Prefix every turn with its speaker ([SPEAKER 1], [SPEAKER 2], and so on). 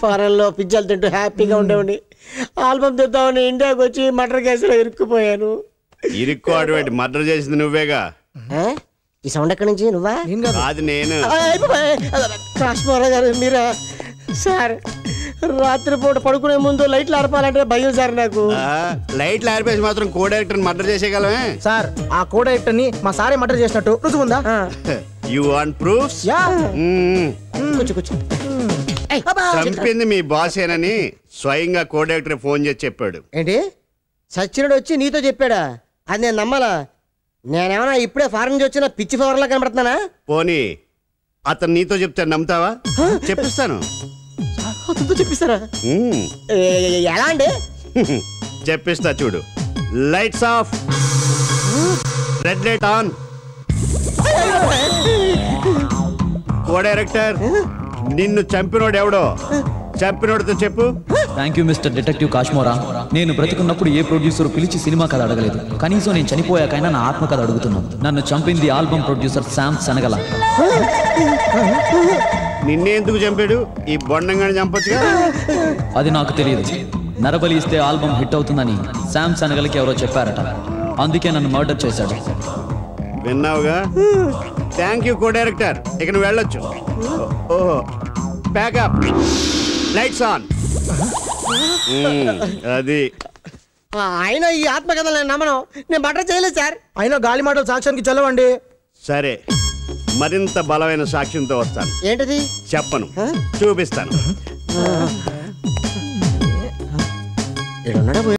[SPEAKER 1] Foreign లో పిజ్జాలు తింటూ హ్యాపీగా ఉండేవాడిని ఆల్బమ్ తెద్దామని ఇండియాకి వచ్చి మటర్ కేసులో ఇరుక్కుపోయాను
[SPEAKER 2] ఇరుక్కోడు మర్డర్ చేసింది నువ్వేగా
[SPEAKER 1] ఆ? ఈ సౌండ్ ఎక్కడి నుంచి నువ్వా
[SPEAKER 2] కాదు నేను
[SPEAKER 1] కాశ్మీరా గారు మీరా సార్ రాత్రిపూట పడుకునే ముందు లైట్లు ఆర్పాలంటే భయం సార్ నాకు
[SPEAKER 2] ఆ, లైట్లు ఆరిపేసి మాత్రం కో డైరెక్టర్ మర్డర్ చేసేయగలమే
[SPEAKER 3] సార్ ఆ కోడ్ యాక్టర్ ని మా సారే మర్డర్ చేసినట్టు రుజువు ఉందా
[SPEAKER 1] ఆ,
[SPEAKER 2] యు వాంట్ ప్రూఫ్స్
[SPEAKER 3] యా
[SPEAKER 1] కూర్చో కూర్చో ఏయ్,
[SPEAKER 2] చంపింది మీ బాసేనని స్వయంగా కో డైరెక్టర్ ఫోన్ చేసి చెప్పాడు
[SPEAKER 1] ఏంటి సచ్చినుడు వచ్చి నీతో చెప్పాడా అది నేను నమ్మాలా నేనేమన్నా ఇప్పుడే ఫారెన్ నుంచి వచ్చిన పిచ్చి ఫవర్లా కనబడుతున్నానా
[SPEAKER 2] పోనీ అతను నీతో చెప్తే నమ్ముతావా చెప్పిస్తాను
[SPEAKER 1] అతనితో చెప్పిస్తారా
[SPEAKER 2] మ్మ్.
[SPEAKER 1] ఏ- ఏ- ఏ- ఎలా అండి
[SPEAKER 2] చెప్పిస్తా చూడు lights off red light on co director నిన్ను చంపినోడు ఎవడో చంపినోడితో చెప్పు
[SPEAKER 4] thank you mister detective Kashmora నేను బ్రతికున్నప్పుడు ఏ ప్రొడ్యూసర్ పిలిచి సినిమా కథ అడగలేదు కనీసం నేను చనిపోయాకైనా నా ఆత్మ కథ అడుగుతున్నాను నన్ను చంపింది ఆల్బమ్ ప్రొడ్యూసర్ శామ్ శనగల
[SPEAKER 2] నిన్నే ఎందుకు చంపాడు ఈ బొండంగాని చంపొచ్చుగా
[SPEAKER 4] అది నాకు తెలియదు నరబలి ఇస్తే ఆల్బమ్ హిట్ అవుతుందని శామ్ శనగలకి ఎవరో చెప్పారట అందుకే నన్ను మర్డర్ చేశాడు
[SPEAKER 2] విన్నావుగా థ్యాంక్ యూ కో డైరెక్టర్ ఇక నువ్వు వెళ్ళొచ్చు ఓహో ప్యాకప్ లైట్స్ ఆన్ అది
[SPEAKER 1] ఆ, అయినా ఈ ఆత్మకథలు నేను నమ్మను నేను మటర్ చేయలేదు సార్
[SPEAKER 3] అయినా గాలి మాటలు సాక్ష్యానికి చెల్లవండి
[SPEAKER 2] సరే మరింత బలమైన సాక్ష్యంతో వస్తాను
[SPEAKER 1] ఏంటిది
[SPEAKER 2] చెప్పను చూపిస్తాను
[SPEAKER 1] ఈడున్నాడా